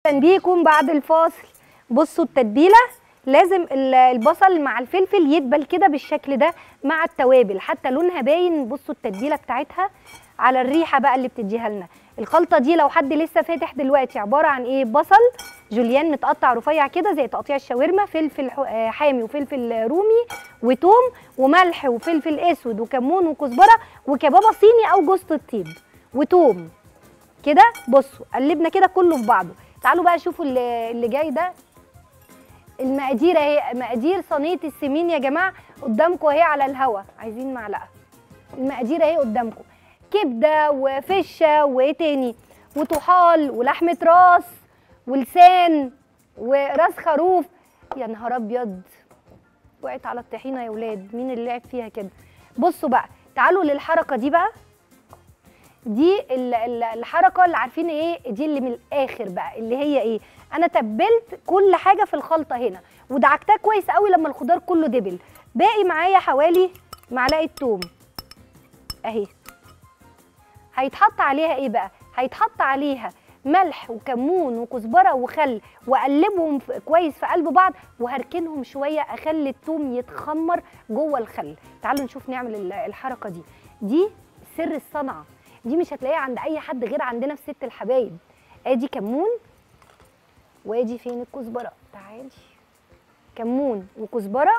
اهلا بيكم بعد الفاصل بصوا التتبيله لازم ال- البصل مع الفلفل يدبل كده بالشكل ده مع التوابل حتى لونها باين بصوا التتبيله بتاعتها على الريحه بقى اللي بتديها لنا الخلطه دي لو حد لسه فاتح دلوقتي عباره عن ايه بصل جوليان متقطع رفيع كده زي تقطيع الشاورما فلفل ح- آه، حامي وفلفل رومي وتوم وملح وفلفل اسود وكمون وكزبره وكبابه صيني او جوز الطيب وتوم كده بصوا قلبنا كده كله في بعضه تعالوا بقى شوفوا اللي, اللي جاي ده المقادير اهي مقادير صينيه السمين يا جماعه قدامكم اهي على الهوا عايزين معلقه المقادير اهي قدامكم كبده وفشه وايه تاني وطحال ولحمه راس ولسان وراس خروف يا نهار ابيض وقعت على الطحينه يا ولاد مين اللي لعب فيها كده بصوا بقى تعالوا للحركه دي بقى دي ال- ال- الحركه اللي عارفين ايه دي اللي من الاخر بقى اللي هي ايه انا تبلت كل حاجه في الخلطه هنا ودعكتها كويس قوي لما الخضار كله دبل باقي معايا حوالي معلقه توم اهي هيتحط عليها ايه بقى هيتحط عليها ملح وكمون وكزبره وخل واقلبهم في- كويس في قلب بعض وهركنهم شويه اخلي التوم يتخمر جوه الخل تعالوا نشوف نعمل ال- الحركه دي دي سر الصنعه دي مش هتلاقيها عند اي حد غير عندنا في ست الحبايب ادي كمون وادي فين الكزبره تعالي كمون وكزبره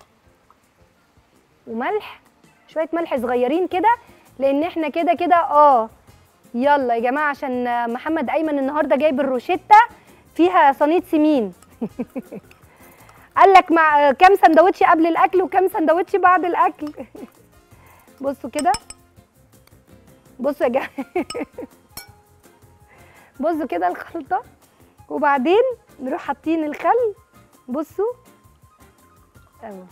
وملح شويه ملح صغيرين كده لان احنا كده كده اه يلا يا جماعه عشان محمد ايمن النهارده جايب الروشته فيها صينيه سمين قال لك مع كام سندوتش قبل الاكل وكام سندوتش بعد الاكل بصوا كده بصوا يا جماعه بصوا كده الخلطه وبعدين نروح حاطين الخل بصوا اهو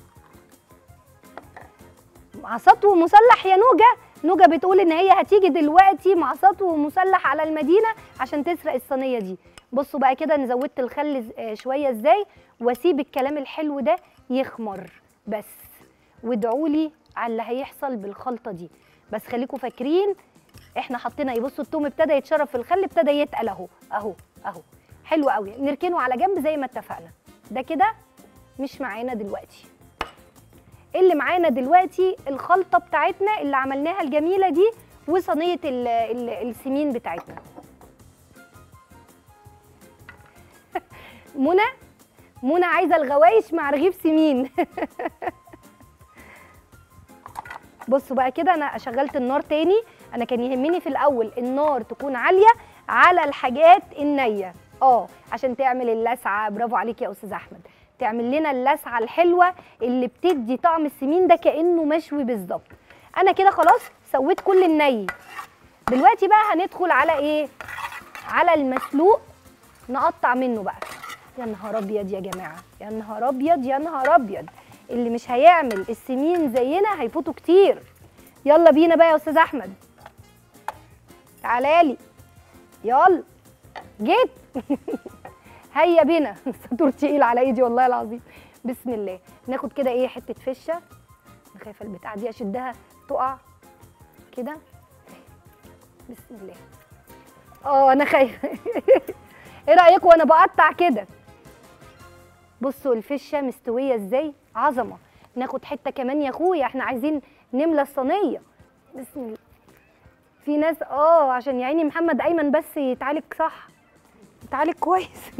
مع سطو مسلح يا نوجه نوجه بتقول ان هي هتيجي دلوقتي مع سطو مسلح على المدينه عشان تسرق الصينيه دي بصوا بقى كده انا زودت الخل ز- آه شويه ازاي واسيب الكلام الحلو ده يخمر بس وادعوا لي على اللي هيحصل بالخلطه دي بس خليكم فاكرين احنا حطينا ايه بصوا التوم ابتدى يتشرب في الخل ابتدى يتقل اهو اهو اهو حلو قوي نركنه على جنب زي ما اتفقنا ده كده مش معانا دلوقتي اللي معانا دلوقتي الخلطه بتاعتنا اللي عملناها الجميله دي وصينيه ال- ال- السمين بتاعتنا منى منى عايزه الغوايش مع رغيف سمين بصوا بقى كده انا شغلت النار تاني انا كان يهمني في الاول النار تكون عاليه على الحاجات النيه اه عشان تعمل اللسعه برافو عليك يا استاذ احمد تعمل لنا اللسعه الحلوه اللي بتدي طعم السمين ده كانه مشوي بالظبط انا كده خلاص سويت كل الني دلوقتي بقى هندخل على ايه على المسلوق نقطع منه بقى يا نهار ابيض يا جماعه يا نهار ابيض يا نهار ابيض اللي مش هيعمل السمين زينا هيفوتوا كتير يلا بينا بقى يا استاذ احمد تعالى لي يلا جيت هيا بينا السطور تقيل على ايدي والله العظيم بسم الله ناخد كده ايه حته فشه انا خايفه البتاعه دي اشدها تقع كده بسم الله اه انا خايفه ايه رايكم وانا بقطع كده بصوا الفشه مستويه ازاي عظمه ناخد حته كمان يا اخويا احنا عايزين نملى الصينيه بسم الله في ناس اه عشان يا عيني محمد ايمن بس يتعالج صح يتعالج كويس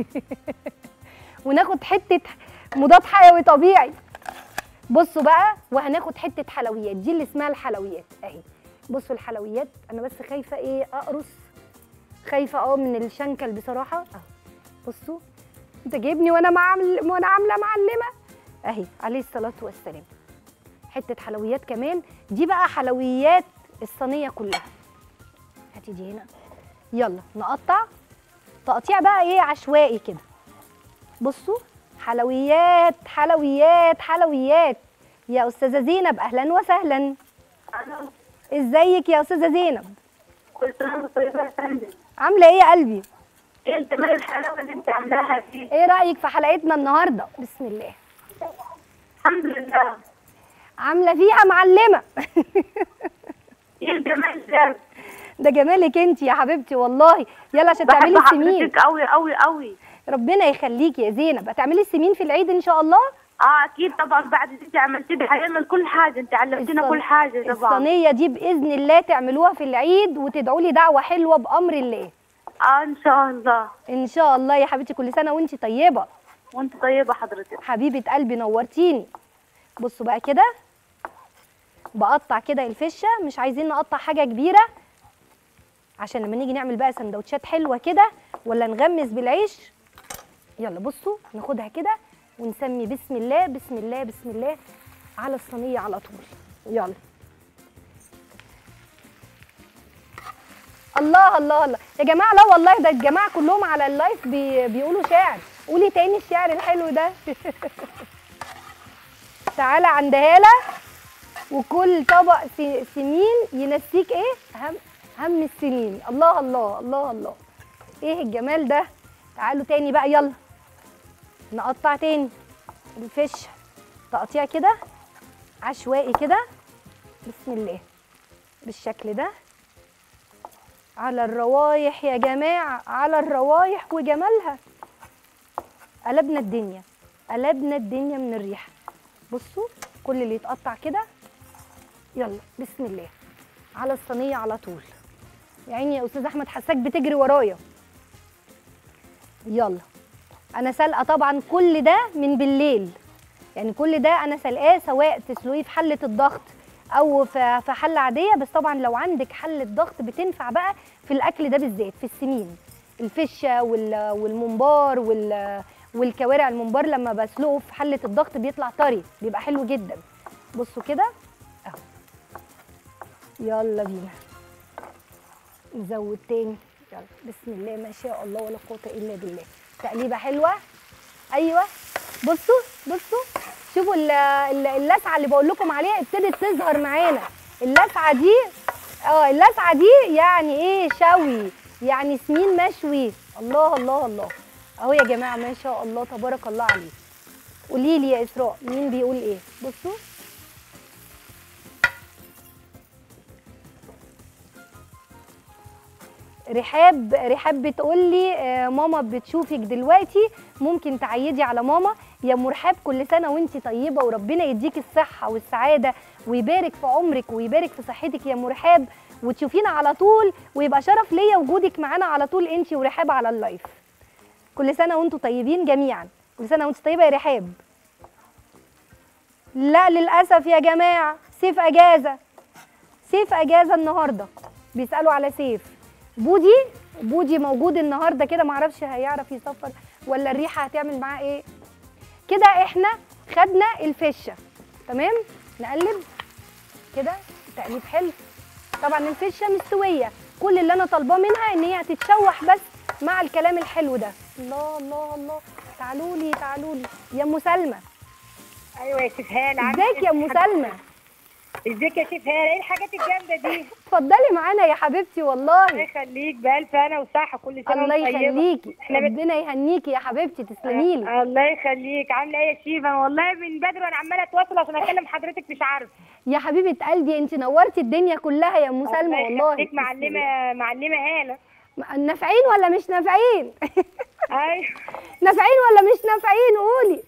وناخد حته مضاد حيوي طبيعي بصوا بقى وهناخد حته حلويات دي اللي اسمها الحلويات اهي بصوا الحلويات انا بس خايفه ايه اقرص خايفه اه من الشنكل بصراحه اهو بصوا انت جايبني وانا معمل وانا عامله معلمه اهي عليه الصلاه والسلام حته حلويات كمان دي بقى حلويات الصينيه كلها هاتي دي هنا يلا نقطع تقطيع بقى ايه عشوائي كده بصوا حلويات حلويات حلويات يا استاذه زينب اهلا وسهلا أنا ازيك يا استاذه زينب كل سنة وأنت طيبة يا فندم عامله ايه يا قلبي إيه الجمال الحلاوة اللي أنت عاملاها دي ايه رايك في حلقتنا النهارده بسم الله الحمد لله عامله فيها معلمه إيه الجمال ده ده جمالك انت يا حبيبتي والله يلا عشان تعملي بحب السمين حضرتك قوي قوي قوي ربنا يخليكي يا زينب هتعملي السمين في العيد ان شاء الله اه اكيد طبعا بعد اللي انت عملتي لي هنعمل كل حاجه انت علمتينا الصن- كل حاجه طبعا الصينيه دي باذن الله تعملوها في العيد وتدعوا لي دعوه حلوه بامر الله اه ان شاء الله ان شاء الله يا حبيبتي كل سنه وانت طيبه وانت طيبه حضرتك حبيبه قلبي نورتيني بصوا بقى كده بقطع كده الفشه مش عايزين نقطع حاجه كبيره عشان لما نيجي نعمل بقى سندوتشات حلوه كده ولا نغمس بالعيش يلا بصوا ناخدها كده ونسمي بسم الله بسم الله بسم الله على الصينيه على طول يلا الله الله الله يا جماعه لا والله ده الجماعه كلهم على اللايف بي بيقولوا شعر قولي تاني الشعر الحلو ده تعالى عند هاله وكل طبق س- سمين ينسيك ايه هم هم السنين الله الله الله الله ايه الجمال ده تعالوا تاني بقى يلا نقطع تاني الفش تقطيع كده عشوائي كده بسم الله بالشكل ده على الروايح يا جماعة على الروايح وجمالها قلبنا الدنيا قلبنا الدنيا من الريحة بصوا كل اللي يتقطع كده يلا بسم الله على الصينية على طول يا عيني يا أستاذ أحمد حساك بتجري ورايا يلا أنا سلقة طبعا كل ده من بالليل يعني كل ده أنا سلقاه سواء تسلقيه في حلة الضغط أو في في حلة عادية بس طبعا لو عندك حلة ضغط بتنفع بقى في الأكل ده بالذات في السمين الفشة وال- والممبار وال والكوارع الممبار لما بسلقه في حلة الضغط بيطلع طري بيبقى حلو جدا بصوا كده اهو يلا بينا نزود تاني يلا بسم الله ما شاء الله ولا قوة إلا بالله تقليبة حلوة أيوة بصوا بصوا شوفوا ال- ال- اللسعة اللي بقول لكم عليها ابتدت تظهر معانا اللسعة دي اه اللسعة دي يعني ايه شوي يعني سمين مشوي الله الله الله اهو يا جماعة ما شاء الله تبارك الله عليه قولي لي يا إسراء مين بيقول ايه بصوا رحاب رحاب بتقول لي آه، ماما بتشوفك دلوقتي ممكن تعيدي على ماما يا ام رحاب كل سنه وانت طيبه وربنا يديك الصحه والسعاده ويبارك في عمرك ويبارك في صحتك يا ام رحاب وتشوفينا على طول ويبقى شرف ليا وجودك معانا على طول انت ورحاب على اللايف كل سنه وانتم طيبين جميعا كل سنه وانت طيبه يا رحاب لا للاسف يا جماعه سيف اجازه سيف اجازه النهارده بيسالوا على سيف بودي بودي موجود النهارده كده معرفش هيعرف يسفر ولا الريحه هتعمل معاه ايه كده احنا خدنا الفشه تمام نقلب كده تقليب حلو طبعا الفشه مستويه كل اللي انا طالباه منها ان هي هتتشوح بس مع الكلام الحلو ده الله الله الله تعالوا لي تعالوا لي يا ام سلمى ايوه يا شيف هاله عاملة ازيك يا ام سلمى ازيك يا شيف هاله ايه الحاجات الجامده دي اتفضلي معانا يا حبيبتي والله الله يخليك بالف انا وصحه كل سنه الله وانت طيبة. يخليكي احنا بت... ربنا يهنيكي يا حبيبتي تسلمي لي الله يخليك عامله ايه يا شيف انا والله من بدري وانا عماله اتواصل عشان اكلم حضرتك مش عارفه يا حبيبه قلبي انت نورتي الدنيا كلها يا ام سلمى الله والله يخليك معلمه معلمه هاله نافعين ولا مش نافعين ايوه نافعين ولا مش نافعين قولي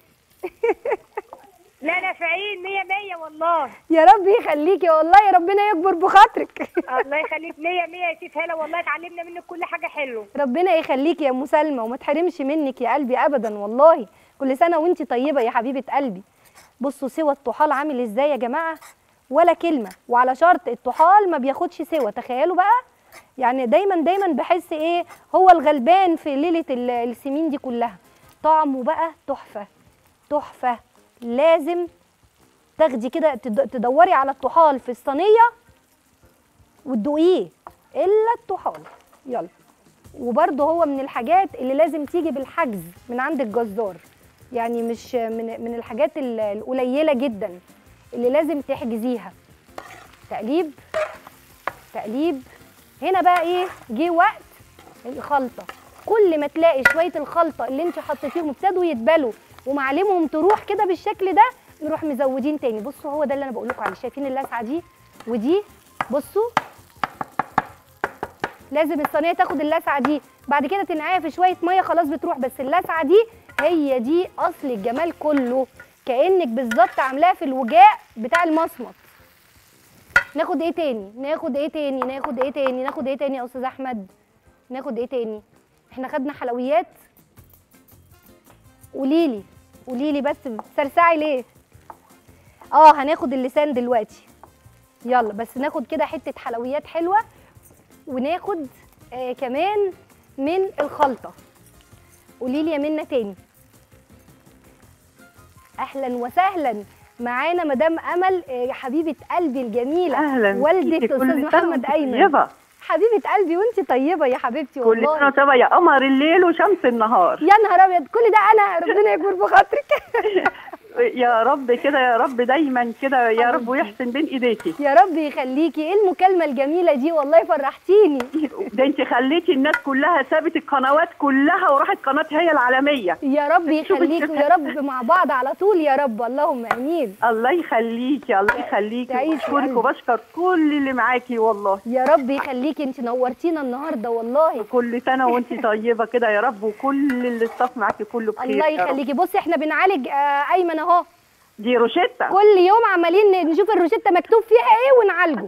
لا نافعين 100 100 والله يا رب يخليكي والله ربنا يكبر بخاطرك الله يخليك 100 100 يا شيف هاله والله اتعلمنا منك كل حاجه حلوه ربنا يخليكي يا ام سلمى وما تحرمش منك يا قلبي ابدا والله كل سنه وانت طيبه يا حبيبه قلبي بصوا سوى الطحال عامل ازاي يا جماعه ولا كلمه وعلى شرط الطحال ما بياخدش سوى تخيلوا بقى يعني دايما دايما بحس ايه هو الغلبان في ليله ال- السمين دي كلها طعمه بقى تحفه تحفه لازم تاخدي كده تد- تدوري على الطحال في الصينيه وتدوقيه الا الطحال يلا وبرضه هو من الحاجات اللي لازم تيجي بالحجز من عند الجزار يعني مش من من الحاجات ال- القليله جدا اللي لازم تحجزيها تقليب تقليب هنا بقى ايه جه وقت الخلطه كل ما تلاقي شويه الخلطه اللي انت حطيتيهم ابتدوا يتبلوا ومعالمهم تروح كده بالشكل ده نروح مزودين تاني بصوا هو ده اللي انا بقول لكم عليه شايفين اللسعه دي ودي بصوا لازم الصينيه تاخد اللسعه دي بعد كده تنقعيها في شويه ميه خلاص بتروح بس اللسعه دي هي دي اصل الجمال كله كانك بالظبط عاملاها في الوجاء بتاع المصمت ناخد ايه تاني ناخد ايه تاني ناخد ايه تاني ناخد ايه تاني يا استاذ احمد ناخد ايه تاني احنا خدنا حلويات قوليلي قوليلي بس بتسرسعي ليه اه هناخد اللسان دلوقتي يلا بس ناخد كده حته حلويات حلوه وناخد آه كمان من الخلطه قولي لي يا منى تاني اهلا وسهلا معانا مدام امل آه، يا حبيبه قلبي الجميله اهلا والده بيكي، كل استاذ سنة محمد وانت ايمن طيبة حبيبه قلبي وانت طيبه يا حبيبتي كل والله سنه طيبه يا قمر الليل وشمس النهار يا نهار ابيض كل ده انا ربنا يكبر بخاطرك يا رب كده يا رب دايما كده يا رب ويحسن بين ايديكي يا رب يخليكي ايه المكالمه الجميله دي والله فرحتيني ده انت خليتي الناس كلها سابت القنوات كلها وراحت قناه هي العالميه يا رب يخليكي ويا رب مع بعض على طول يا رب اللهم امين الله يخليكي الله يخليكي تعيشي بشكرك قلبي. وبشكر كل اللي معاكي والله يا رب يخليكي انت نورتينا النهارده والله كل سنه وانت طيبه كده يا رب وكل اللي الصف معاكي كله بخير الله يا رب. يخليكي بصي احنا بنعالج آه ايمن اهو دي روشيتا كل يوم عمالين نشوف الروشته مكتوب فيها ايه ونعالجه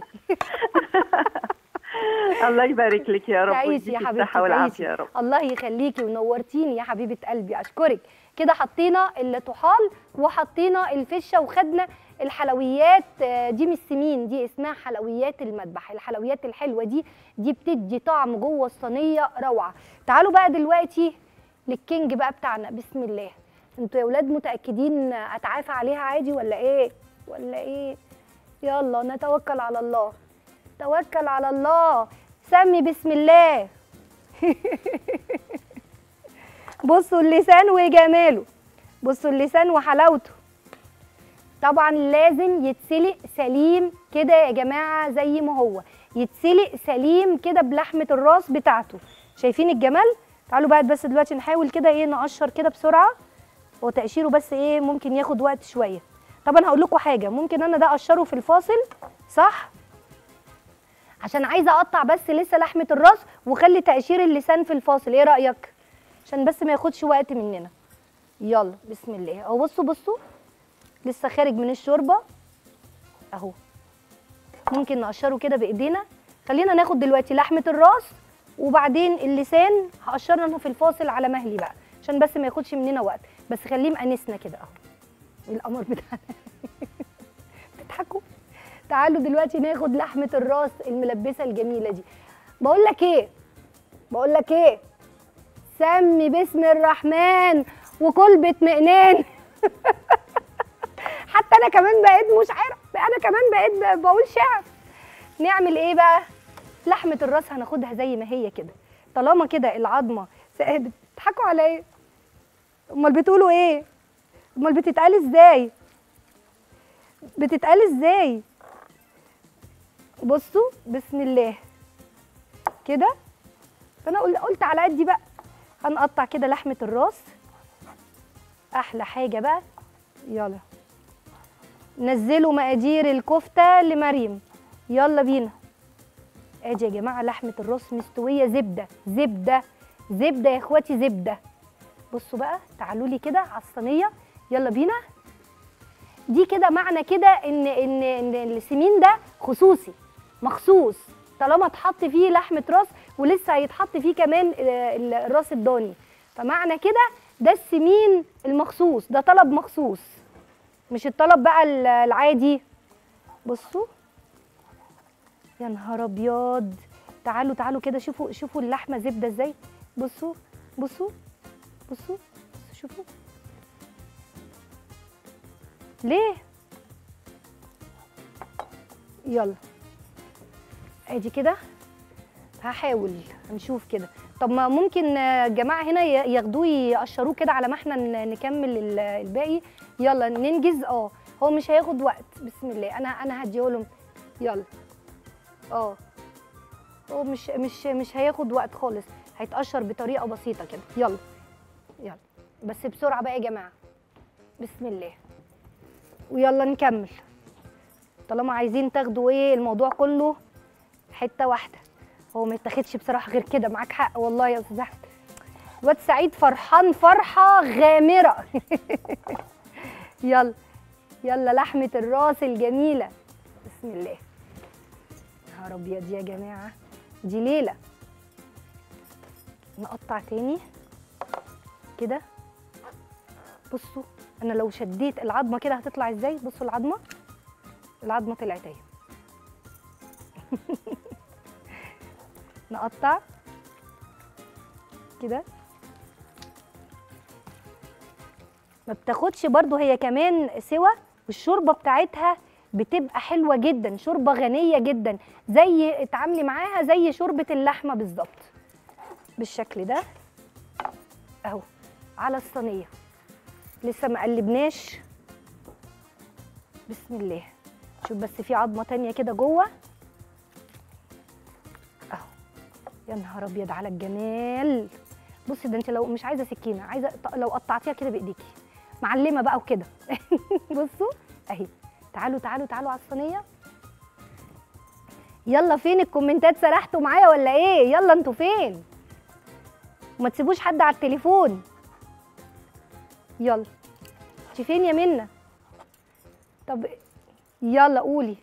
الله يبارك لك يا رب تعيشي ويديكي يا حبيبتي الصحه والعافيه يا تعيشي. رب الله يخليكي ونورتيني يا حبيبه قلبي اشكرك كده حطينا الطحال وحطينا الفشه وخدنا الحلويات آه، دي مش سمين دي اسمها حلويات المذبح الحلويات الحلوه دي دي بتدي طعم جوه الصينيه روعه تعالوا بقى دلوقتي للكينج بقى بتاعنا بسم الله انتوا يا ولاد متاكدين اتعافى عليها عادي ولا ايه ولا ايه يلا نتوكل على الله توكل على الله سمي بسم الله بصوا اللسان وجماله بصوا اللسان وحلاوته طبعا لازم يتسلق سليم كده يا جماعه زي ما هو يتسلق سليم كده بلحمه الراس بتاعته شايفين الجمال تعالوا بقى بس دلوقتي نحاول كده ايه نقشر كده بسرعه هو تقشيره بس ايه ممكن ياخد وقت شويه طبعا هقول لكم حاجه ممكن انا ده اقشره في الفاصل صح عشان عايزه اقطع بس لسه لحمه الراس وخلي تقشير اللسان في الفاصل ايه رايك عشان بس ما ياخدش وقت مننا يلا بسم الله اهو بصوا بصوا لسه خارج من الشوربه اهو ممكن نقشره كده بايدينا خلينا ناخد دلوقتي لحمه الراس وبعدين اللسان هقشره انا في الفاصل على مهلي بقى عشان بس ما ياخدش مننا وقت بس خليه مقنسنا كده اهو القمر بتاعنا بتضحكوا تعالوا دلوقتي ناخد لحمه الراس الملبسه الجميله دي بقول لك ايه بقول لك ايه سمي باسم الرحمن وكل باطمئنان حتى انا كمان بقيت مش عارف انا كمان بقيت بقول شعر نعمل ايه بقى لحمه الراس هناخدها زي ما هي كده طالما كده العظمه س- بتضحكوا على ايه امال بتقولوا ايه امال بتتقال ازاي بتتقال ازاي بصوا بسم الله كده فانا قل- قلت على قدي بقى هنقطع كده لحمه الراس احلى حاجه بقى يلا نزلوا مقادير الكفته لمريم يلا بينا ادي يا جماعه لحمه الراس مستويه زبده زبده زبده يا اخواتي زبده بصوا بقى تعالوا لي كده على الصينيه يلا بينا دي كده معنى كده ان ان ان السمين ده خصوصي مخصوص طالما اتحط فيه لحمه راس ولسه هيتحط فيه كمان آه، ال- الراس الضاني فمعنى كده ده السمين المخصوص ده طلب مخصوص مش الطلب بقى ال- العادي بصوا يا نهار ابيض تعالوا تعالوا كده شوفوا شوفوا اللحمه زبده ازاي بصوا بصوا بصوا بصوا شوفوا ليه يلا ادي كده هحاول هنشوف كده طب ما ممكن آه، الجماعه هنا ي- ياخدوه يقشروه كده على ما احنا ن- نكمل ال- الباقي يلا ننجز اه هو مش هياخد وقت بسم الله انا انا هديهولهم يلا اه هو مش مش مش هياخد وقت خالص هيتقشر بطريقه بسيطه كده يلا يلا بس بسرعه بقى يا جماعه بسم الله ويلا نكمل طالما عايزين تاخدوا ايه الموضوع كله حته واحده هو ما يتاخدش بصراحه غير كده معاك حق والله يا استاذ احمد الواد سعيد فرحان فرحه غامره يلا يلا لحمه الراس الجميله بسم الله نهار ابيض يا جماعه دي ليله نقطع تاني كده بصوا انا لو شديت العظمه كده هتطلع ازاي بصوا العظمه العظمه طلعت اهي نقطع كده ما بتاخدش برضو هي كمان سوا والشوربه بتاعتها بتبقى حلوه جدا شوربه غنيه جدا زي اتعاملي معاها زي شوربه اللحمه بالظبط بالشكل ده اهو على الصينيه لسه ما قلبناش بسم الله شوف بس في عظمه تانية كده جوه اهو يا نهار ابيض على الجمال بصي ده انت لو مش عايزه سكينه عايزه ط- لو قطعتيها كده بايديكي معلمه بقى وكده بصوا اهي تعالوا تعالوا تعالوا على الصينيه يلا فين الكومنتات سرحتوا معايا ولا ايه يلا انتوا فين وما تسيبوش حد على التليفون يلا انت فين يا منى طب يلا قولي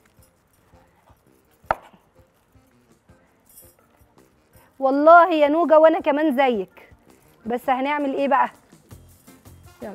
والله يا نوجة وانا كمان زيك بس هنعمل ايه بقى يلا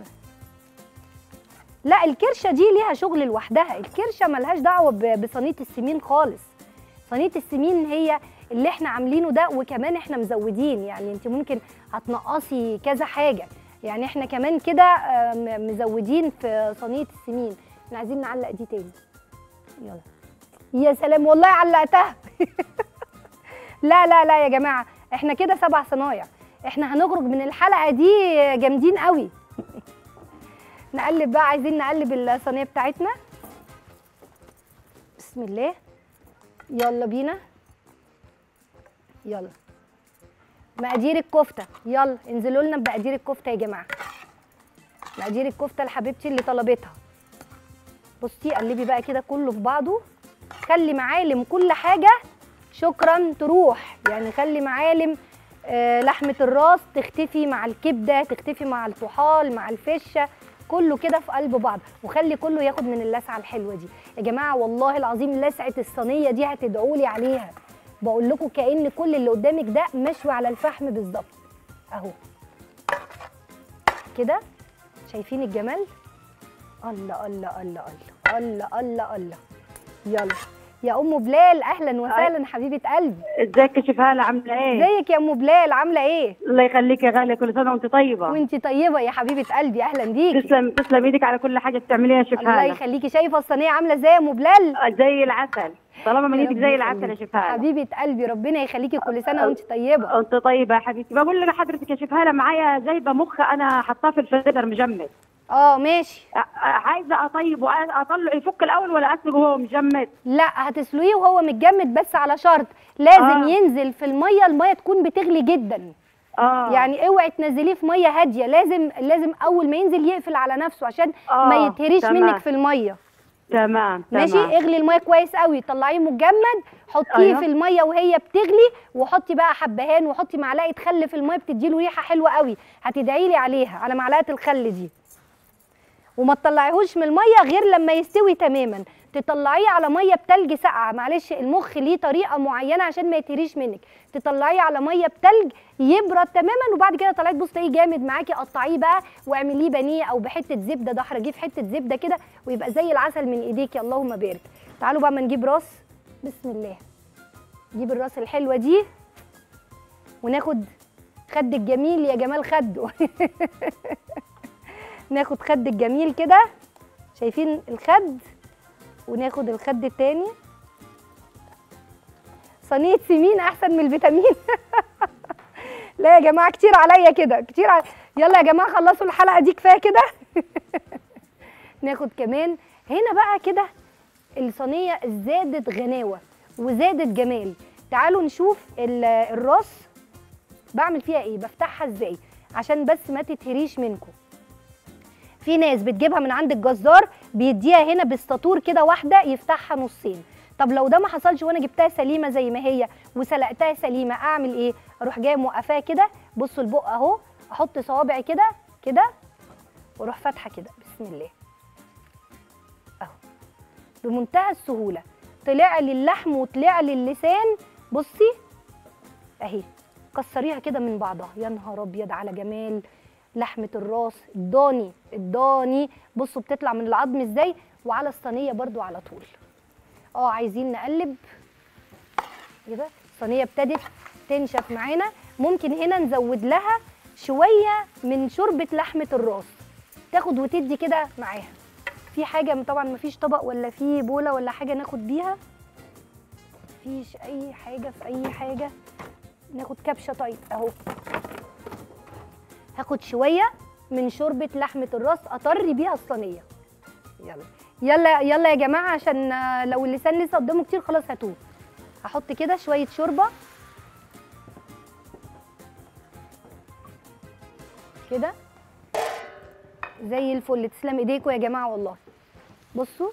لا الكرشه دي ليها شغل لوحدها الكرشه ملهاش دعوه ب- بصينيه السمين خالص صينيه السمين هي اللي احنا عاملينه ده وكمان احنا مزودين يعني انت ممكن هتنقصي كذا حاجه يعني احنا كمان كده آه، م- مزودين في صينيه السمين احنا عايزين نعلق دي تاني يلا يا سلام والله علقتها لا لا لا يا جماعه احنا كده سبع صنايع احنا هنخرج من الحلقه دي جامدين قوي نقلب بقى عايزين نقلب الصينيه بتاعتنا بسم الله يلا بينا يلا مقادير الكفته يلا انزلوا لنا بمقادير الكفته يا جماعه مقادير الكفته لحبيبتي اللي طلبتها بصي قلبي بقى كده كله في بعضه خلي معالم كل حاجه شكرا تروح يعني خلي معالم آه، لحمه الراس تختفي مع الكبده تختفي مع الطحال مع الفشه كله كده في قلب بعض وخلي كله ياخد من اللسعه الحلوه دي يا جماعه والله العظيم لسعه الصينيه دي هتدعوا لي عليها بقول لكم كأن كل اللي قدامك ده مشوي على الفحم بالظبط اهو كده شايفين الجمال الله الله الله الله الله الله الله يلا يا ام بلال اهلا وسهلا حبيبه قلبي ازيك يا شيف هاله عامله ايه؟ ازيك يا ام بلال عامله ايه الله يخليك يا غاليه كل سنه وانت طيبه وانتي طيبه يا حبيبه قلبي اهلا بيكي تسلم تسلم ايدك على كل حاجه بتعمليها يا شيف الله هاله يخليكي شايفه الصينيه عامله ازاي يا ام بلال آه، زي العسل طالما من يا ايدك رب زي العسل يا يخليكي. شيف هاله حبيبه قلبي ربنا يخليكي كل سنه وانت طيبه انت طيبه يا حبيبتي بقول لحضرتك يا شيف هاله معايا زيبه مخ انا حطاه في الفريزر مجمد اه ماشي آه، آه، عايزه اطيب واطلع يفك الاول ولا اسلقه وهو مجمد لا هتسلقيه وهو متجمد بس على شرط لازم آه. ينزل في الميه الميه تكون بتغلي جدا اه يعني اوعي تنزليه في ميه هاديه لازم لازم اول ما ينزل يقفل على نفسه عشان آه، ما يتهريش تمام. منك في الميه تمام ماشي تمام. اغلي الميه كويس قوي طلعيه مجمد حطيه أيوة. في الميه وهي بتغلي وحطي بقى حبهان وحطي معلقه خل في الميه بتديله ريحه حلوه قوي هتدعي لي عليها على معلقه الخل دي وما تطلعيهوش من الميه غير لما يستوي تماما تطلعيه على ميه بتلج ساقعه معلش المخ ليه طريقه معينه عشان ما يتهريش منك تطلعيه على ميه بتلج يبرد تماما وبعد كده طلعيه تبص تلاقيه جامد معاكي قطعيه بقى واعمليه بانيه او بحته زبده دحرجيه في حته زبده كده ويبقى زي العسل من ايديكي اللهم بارك تعالوا بقى ما نجيب راس بسم الله نجيب الراس الحلوه دي وناخد خد الجميل يا جمال خده ناخد خد الجميل كده شايفين الخد وناخد الخد التاني صينيه سمين احسن من الفيتامين لا يا جماعه كتير عليا كده كتير علي... يلا يا جماعه خلصوا الحلقه دي كفايه كده ناخد كمان هنا بقى كده الصينيه زادت غناوه وزادت جمال تعالوا نشوف ال- الراس بعمل فيها ايه بفتحها ازاي عشان بس ما تتهريش منكم في ناس بتجيبها من عند الجزار بيديها هنا بالسطور كده واحده يفتحها نصين طب لو ده ما حصلش وانا جبتها سليمه زي ما هي وسلقتها سليمه اعمل ايه اروح جايه موقفاها كده بصوا البق اهو احط صوابعي كده كده واروح فاتحه كده بسم الله اهو بمنتهى السهوله طلع لي اللحم وطلع لي اللسان بصي اهي كسريها كده من بعضها يا نهار ابيض على جمال لحمه الراس الضاني الضاني بصوا بتطلع من العظم ازاي وعلى الصينيه برضو على طول اه عايزين نقلب كده الصينيه ابتدت تنشف معانا ممكن هنا نزود لها شويه من شوربه لحمه الراس تاخد وتدي كده معاها في حاجه طبعا مفيش طبق ولا في بوله ولا حاجه ناخد بيها مفيش اي حاجه في اي حاجه ناخد كبشه طيب اهو هاخد شويه من شوربه لحمه الراس اطري بيها الصينيه يلا يلا يلا يا جماعه عشان آه، لو اللسان لسه قدامه كتير خلاص هاتوه هحط كده شويه شوربه كده زي الفل تسلم ايديكم يا جماعه والله بصوا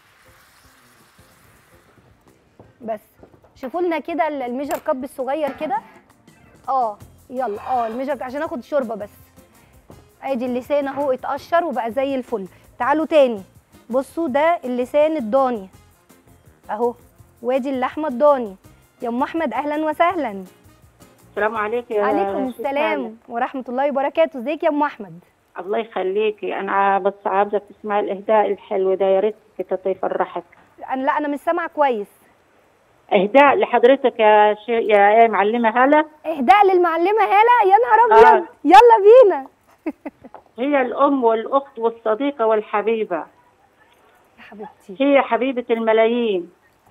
بس شوفوا لنا كده ال- الميجر كاب الصغير كده اه يلا اه الميجر عشان اخد شوربه بس ادي اللسان اهو اتقشر وبقى زي الفل تعالوا تاني بصوا ده اللسان الضاني اهو وادي اللحمه الضاني يا ام احمد اهلا وسهلا السلام عليك يا عليكم ست السلام ورحمه الله وبركاته ازيك يا ام احمد هاني. الله يخليكي انا بس عاوزه تسمعي الاهداء الحلو ده يا ريت كده يفرحك انا لا انا مش سامعه كويس اهداء لحضرتك يا شي... يا ايه معلمه هاله اهداء للمعلمه هاله يا نهار ابيض آه. يلا بينا هي الام والاخت والصديقه والحبيبه يا حبيبتي هي حبيبه الملايين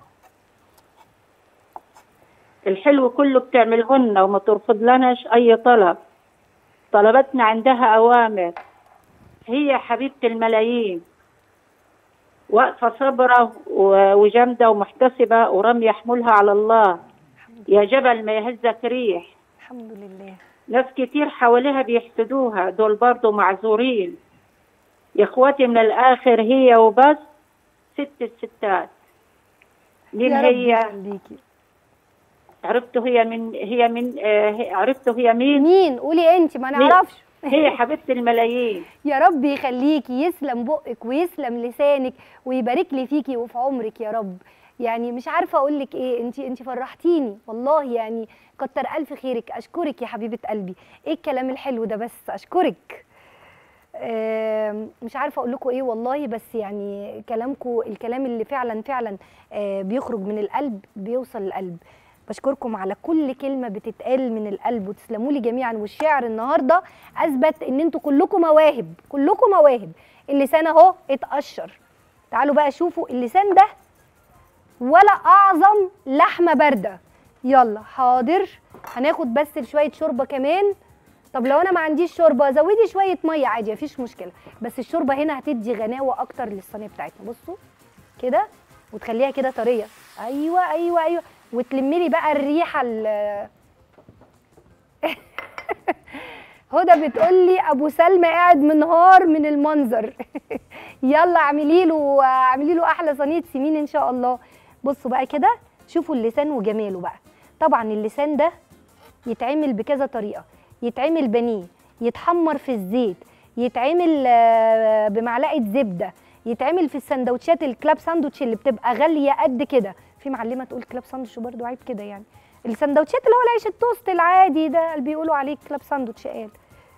الحلو كله بتعملهن وما ترفض لناش اي طلب طلباتنا عندها اوامر هي حبيبه الملايين واقفه صبره و- وجامده ومحتسبه ورمي يحملها على الله يا جبل ما يهزك ريح الحمد لله ناس كتير حواليها بيحسدوها دول برضو معذورين يا اخواتي من الاخر هي وبس ست الستات مين يا رب هي يخليكي عرفتوا هي من هي من آه هي- عرفتوا هي مين مين قولي انت ما مين؟ نعرفش هي حبيبه الملايين يا رب يخليكي يسلم بقك ويسلم لسانك ويبارك لي فيكي وفي عمرك يا رب يعني مش عارفه اقول لك ايه انت انت فرحتيني والله يعني كتر الف خيرك اشكرك يا حبيبه قلبي ايه الكلام الحلو ده بس اشكرك آم، مش عارفه اقول لكم ايه والله بس يعني كلامكم الكلام اللي فعلا فعلا آه، بيخرج من القلب بيوصل للقلب بشكركم على كل كلمه بتتقال من القلب وتسلموا لي جميعا والشعر النهارده اثبت ان انتوا كلكم مواهب كلكم مواهب اللسان اهو اتقشر تعالوا بقى شوفوا اللسان ده ولا اعظم لحمه بارده يلا حاضر هناخد بس شويه شوربه كمان طب لو انا ما عنديش شوربه زودي شويه ميه عادي مفيش مشكله بس الشوربه هنا هتدي غناوه اكتر للصينيه بتاعتنا بصوا كده وتخليها كده طريه ايوه ايوه ايوه وتلمي لي بقى الريحه ال- هدى بتقول لي ابو سلمى قاعد منهار من المنظر يلا اعملي له اعملي له احلى صينيه سمين ان شاء الله بصوا بقى كده شوفوا اللسان وجماله بقى طبعا اللسان ده يتعمل بكذا طريقه يتعمل بانيه يتحمر في الزيت يتعمل آه، بمعلقه زبده يتعمل في السندوتشات الكلاب ساندوتش اللي بتبقى غاليه قد كده في معلمه تقول كلاب ساندوتش برضه عيب كده يعني السندوتشات اللي هو العيش التوست العادي ده اللي بيقولوا عليه كلاب ساندوتش قال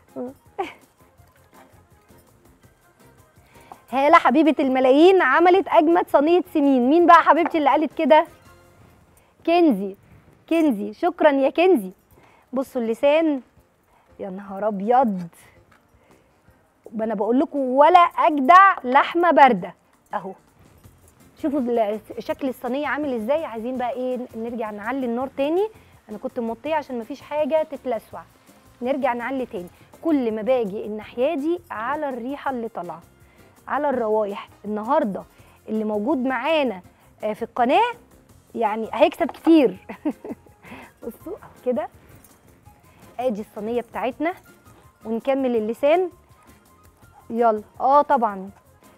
هالة حبيبة الملايين عملت أجمد صينية سمين مين بقى حبيبتي اللي قالت كده كنزي كنزي شكرا يا كنزي بصوا اللسان يا نهار أبيض انا بقول لكم ولا اجدع لحمه بارده اهو شوفوا ال- شكل الصينيه عامل ازاي عايزين بقى ايه نرجع نعلي النار تاني انا كنت موطيه عشان مفيش حاجه تتلسع نرجع نعلي تاني كل ما باجي الناحيه دي على الريحه اللي طالعه على الروايح النهارده اللي موجود معانا آه، في القناه يعني هيكسب كتير بصوا كده ادي الصينيه بتاعتنا ونكمل اللسان يلا اه طبعا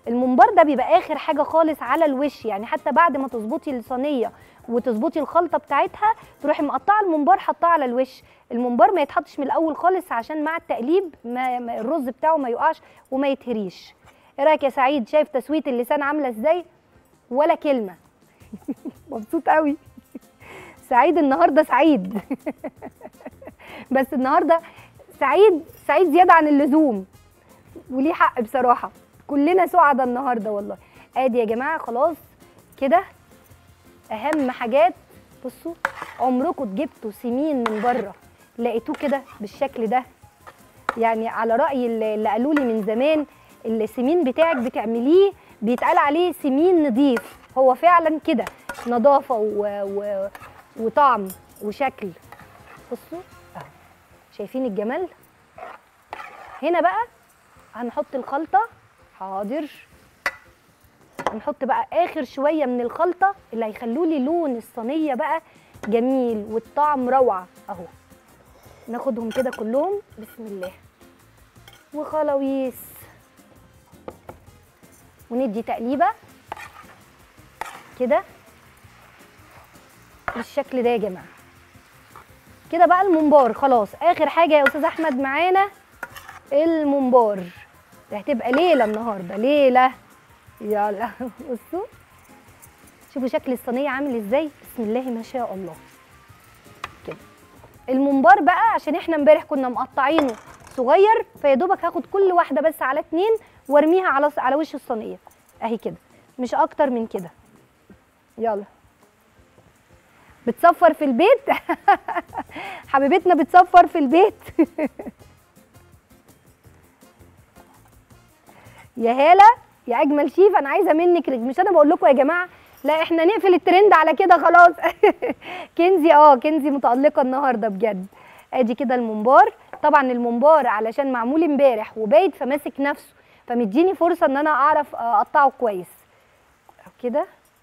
الممبار ده بيبقى اخر حاجه خالص على الوش يعني حتى بعد ما تظبطي الصينيه وتظبطي الخلطه بتاعتها تروحي مقطعه الممبار حطاه على الوش الممبار ما يتحطش من الاول خالص عشان مع التقليب ما ما- الرز بتاعه ما يقعش وما يتهريش ايه رايك يا سعيد شايف تسويه اللسان عامله ازاي ولا كلمه مبسوط قوي سعيد النهارده سعيد بس النهارده سعيد سعيد زياده عن اللزوم وليه حق بصراحه كلنا سعداء النهارده والله ادي يا جماعه خلاص كده اهم حاجات بصوا عمركم جبتوا سمين من بره لقيتوه كده بالشكل ده يعني على راي اللي اللي قالوا لي من زمان السمين بتاعك بتعمليه بيتقال عليه سمين نضيف هو فعلا كده نظافه و... و... وطعم وشكل بصوا اهو شايفين الجمال هنا بقى هنحط الخلطه حاضر هنحط بقى اخر شويه من الخلطه اللي هيخلوا لي لون الصينيه بقى جميل والطعم روعه اهو ناخدهم كده كلهم بسم الله وخلاويص وندي تقليبه كده بالشكل ده يا جماعه كده بقى الممبار خلاص اخر حاجه يا استاذ احمد معانا الممبار ده هتبقى ليله النهارده ليله يلا بصوا شوفوا شكل الصينيه عامل ازاي بسم الله ما شاء الله كده الممبار بقى عشان احنا امبارح كنا مقطعينه صغير فيا دوبك هاخد كل واحده بس على اتنين وارميها على على وش الصينيه اهي كده مش اكتر من كده يلا بتصفر في البيت حبيبتنا بتصفر في البيت يا هاله يا اجمل شيف انا عايزه منك رج- مش انا بقول لكم يا جماعه لا احنا نقفل الترند على كده خلاص كنزي اه كنزي متالقه النهارده بجد ادي كده الممبار طبعا الممبار علشان معمول امبارح وبايت فماسك نفسه فمديني فرصه ان انا اعرف اقطعه كويس كده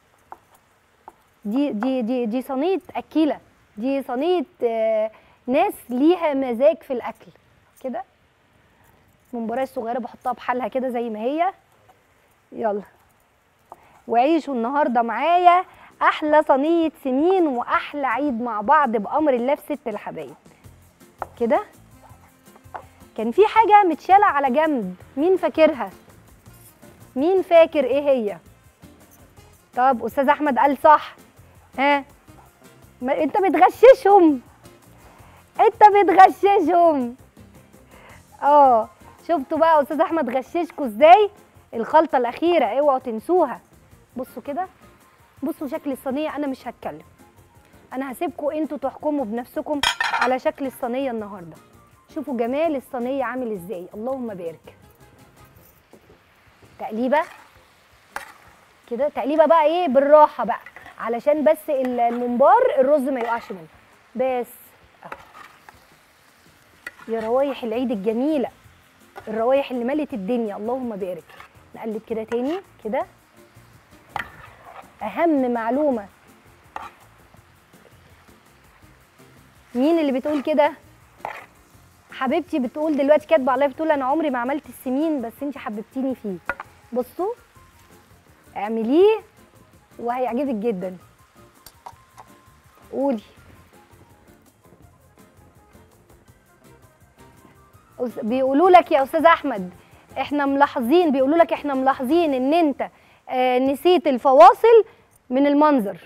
دي دي دي دي صينيه اكيله دي صينيه آه، ناس ليها مزاج في الاكل كده الممباراه الصغيره بحطها بحالها كده زي ما هي يلا وعيشوا النهارده معايا احلى صينيه سمين واحلى عيد مع بعض بامر الله في ست الحبايب كده كان في حاجه متشاله على جنب مين فاكرها مين فاكر ايه هي طب استاذ احمد قال صح ها ما انت بتغششهم انت بتغششهم اه شفتوا بقى استاذ احمد غششكوا ازاي الخلطه الاخيره اوعوا تنسوها بصوا كده بصوا شكل الصينيه انا مش هتكلم انا هسيبكم انتوا تحكموا بنفسكم على شكل الصينيه النهارده شوفوا جمال الصينيه عامل ازاي اللهم بارك تقليبه كده تقليبه بقى ايه بالراحه بقى علشان بس ال- الممبار الرز ما يقعش منه بس اهو يا روايح العيد الجميله الروايح اللي ملت الدنيا اللهم بارك نقلب كده تاني كده اهم معلومه مين اللي بتقول كده حبيبتي بتقول دلوقتي كاتبه عليا بتقول انا عمري ما عملت السمين بس انت حببتيني فيه بصوا اعمليه وهيعجبك جدا قولي أس- بيقولوا لك يا استاذ احمد احنا ملاحظين بيقولوا لك احنا ملاحظين ان انت آه نسيت الفواصل من المنظر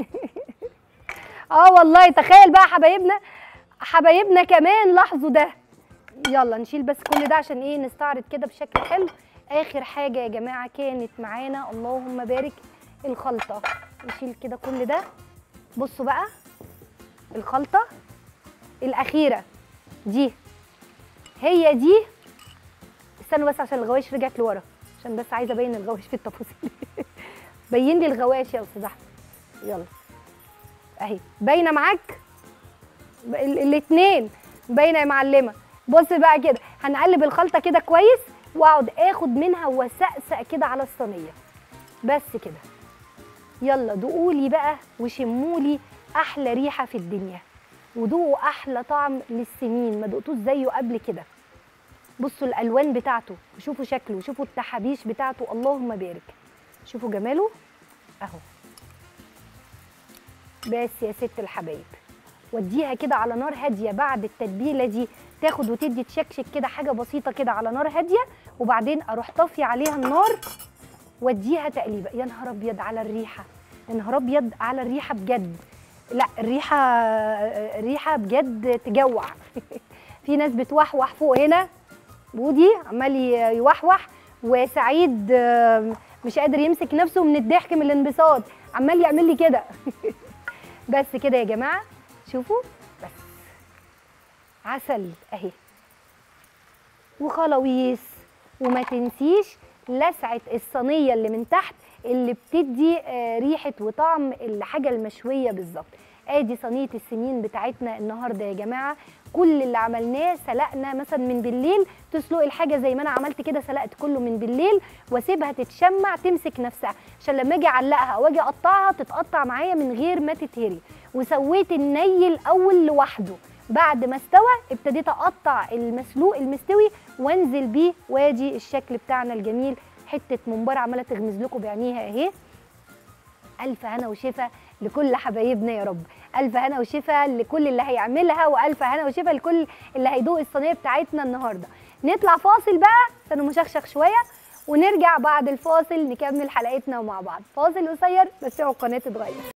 اه والله تخيل بقى حبايبنا حبايبنا كمان لاحظوا ده يلا نشيل بس كل ده عشان ايه نستعرض كده بشكل حلو اخر حاجه يا جماعه كانت معانا اللهم بارك الخلطه نشيل كده كل ده بصوا بقى الخلطه الاخيره دي هي دي استنوا بس عشان الغوايش رجعت لورا عشان بس عايزه ابين الغوايش في التفاصيل بين لي الغوايش يا استاذ احمد يلا اهي باينه معاك الاثنين باينه يا معلمه بص بقى كده هنقلب الخلطه كده كويس واقعد اخد منها وسقسق كده على الصينيه بس كده يلا دوقولي بقى وشمولي احلى ريحه في الدنيا ودوقوا احلى طعم للسمين ما دقتوش زيه قبل كده بصوا الالوان بتاعته وشوفوا شكله وشوفوا التحابيش بتاعته اللهم بارك شوفوا جماله اهو بس يا ست الحبايب وديها كده على نار هاديه بعد التتبيله دي تاخد وتدي تشكشك كده حاجه بسيطه كده على نار هاديه وبعدين اروح طافيه عليها النار واديها تقليبه يا نهار ابيض على الريحه يا نهار ابيض على الريحه بجد لا الريحه الريحه بجد تجوع في ناس بتوحوح فوق هنا بودي عمال ي- يوحوح وسعيد آه، مش قادر يمسك نفسه من الضحك من الانبساط عمال يعمل لي كده بس كده يا جماعه شوفوا بس عسل اهي وخلاويص وما تنسيش لسعه الصينيه اللي من تحت اللي بتدي آه، ريحه وطعم الحاجه المشويه بالظبط ادي صينيه السمين بتاعتنا النهارده يا جماعه كل اللي عملناه سلقنا مثلا من بالليل تسلق الحاجه زي ما انا عملت كده سلقت كله من بالليل واسيبها تتشمع تمسك نفسها عشان لما اجي اعلقها او اجي اقطعها تتقطع معايا من غير ما تتهري وسويت الني الاول لوحده بعد ما استوى ابتديت اقطع المسلوق المستوي وانزل بيه وادي الشكل بتاعنا الجميل حته ممبار عماله تغمز لكم بعينيها اهي الف هنا وشفا لكل حبايبنا يا رب الف هنا وشفا لكل اللي هيعملها والف هنا وشفا لكل اللي هيدوق الصينيه بتاعتنا النهارده نطلع فاصل بقى استنوا مشخشخ شويه ونرجع بعد الفاصل نكمل حلقتنا مع بعض فاصل قصير بس اوعوا القناه تتغير